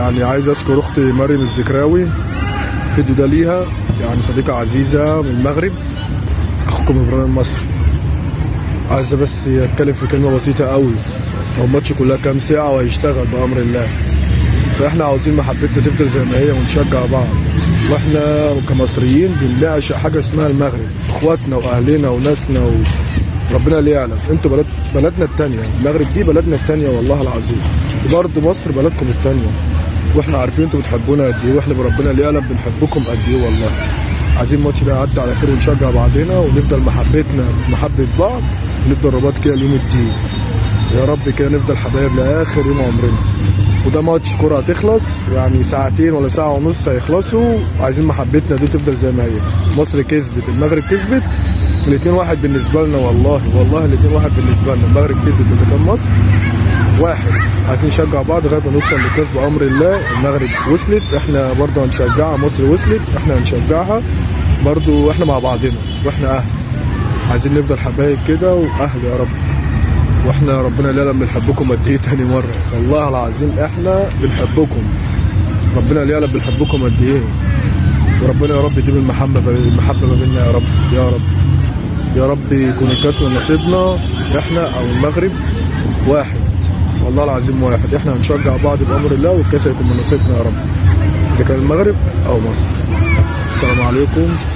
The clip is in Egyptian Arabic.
يعني عايز اشكر اختي مريم الذكراوي الفيديو ده ليها يعني صديقة عزيزة من المغرب اخوكم ابراهيم مصر عايزة بس اتكلم في كلمة بسيطة قوي هو الماتش كلها كام ساعة وهيشتغل بأمر الله فاحنا عاوزين محبتنا تفضل زي ما هي ونشجع بعض واحنا كمصريين بنعشق حاجة اسمها المغرب اخواتنا واهلنا وناسنا و... ربنا اللي يعلم انتوا بلد بلدنا التانية المغرب دي بلدنا التانية والله العظيم وبرضه مصر بلدكم التانية واحنا عارفين انتوا بتحبونا قد ايه واحنا بربنا اللي يعلم بنحبكم قد ايه والله عايزين الماتش ده يعدي على خير ونشجع بعضنا ونفضل محبتنا في محبة بعض ونفضل رباط كده اليوم الدين يا رب كده نفضل حبايب لاخر يوم عمرنا وده ماتش كرة هتخلص يعني ساعتين ولا ساعة ونص هيخلصوا عايزين محبتنا دي تفضل زي ما هي مصر كسبت المغرب كسبت الاتنين واحد بالنسبة لنا والله والله الاتنين واحد بالنسبة لنا المغرب كسبت إذا كان مصر واحد عايزين نشجع بعض لغايه ما نوصل للكاس بامر الله المغرب وصلت احنا برضه هنشجعها مصر وصلت احنا هنشجعها برضه احنا مع بعضنا واحنا اهل عايزين نفضل حبايب كده واهل يا رب واحنا ربنا لا يعلم بنحبكم قد ايه تاني مره والله العظيم احنا بنحبكم ربنا لا يعلم بنحبكم قد ايه وربنا يا رب يديم المحبه المحبه ما بيننا يا رب يا رب يا رب يكون الكاس من نصيبنا احنا او المغرب واحد والله العظيم واحد احنا هنشجع بعض بامر الله والكاس هيكون من نصيبنا يا رب اذا كان المغرب او مصر السلام عليكم